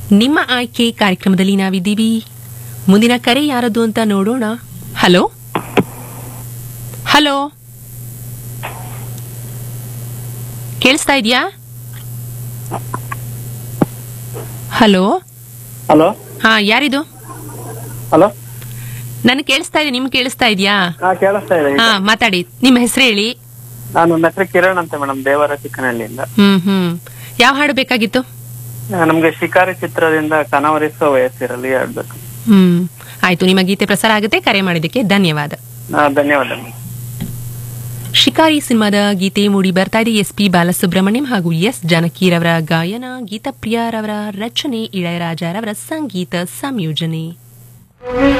ನಿಮ್ಮ ಆಯ್ಕೆ ಕಾರ್ಯಕ್ರಮದಲ್ಲಿ ನಾವಿದ್ದೀವಿ ಮುಂದಿನ ಕರೆ ಯಾರದು ಅಂತ ನೋಡೋಣ ಹಲೋ ಹಲೋ ಕೇಳಿಸ್ತಾ ಇದೆಯಾ ಹಲೋ ಹಲೋ ಹಾ ಯಾರಿದು ಹಲೋ ನನಗೆ ಕೇಳಿಸ್ತಾ ಇದೆ ನಿಮ್ಗೆ ಕೇಳಿಸ್ತಾ ಇದೆಯಾ ಹಾ ಕೇಳಿಸ್ತಾ ಇದೆ ಈಗ. ಹಾ ಮಾತಾಡಿ ನಿಮ್ಮ ಹೆಸರು ಹೇಳಿ ನಾನು ನನ್ನ ಹೆಸರು ಕಿರಣ್ ಅಂತ ಮೇಡಮ್ ದೇವರ ಚಿಕ್ಕನಹಳ್ಳಿಯಿಂದ ಹ್ಮ್ ಹ್ಮ್ ಯಾವ ಹಾಡು ಬೇಕಾಗಿತ್ತು ಆ, ನಮ್ಗೆ ಶಿಕಾರಿ ಚಿತ್ರದಿಂದ ಕನವರಿಸುವ ವಯಸ್ಸಿರಲಿ ಹೇಳ್ಬೇಕು ಹ್ಮ್ ಆಯ್ತು ನಿಮ್ಮ ಗೀತೆ ಪ್ರಸಾರ ಆಗುತ್ತೆ ಕರೆ ಮಾಡಿದ್ದಕ್ಕೆ ಧನ್ಯವಾದ ಹಾ ಧನ್ಯವಾದ ಮೇಡಮ್ ಶಿಕಾರಿ ಸಿನಿಮಾದ ಗೀತೆ ಮೂಡಿ ಬರ್ತಾ ಇದೆ ಎಸ್ ಪಿ ಬಾಲಸುಬ್ರಹ್ಮಣ್ಯಂ ಹಾಗೂ ಎಸ್ ಜಾನಕಿರವರ ಗಾಯನ ಗೀತಪ್ರಿಯರವರ ರಚನೆ ಇಳಯರಾಜರವರ ಸಂಗೀತ ಸಂಯೋಜನೆ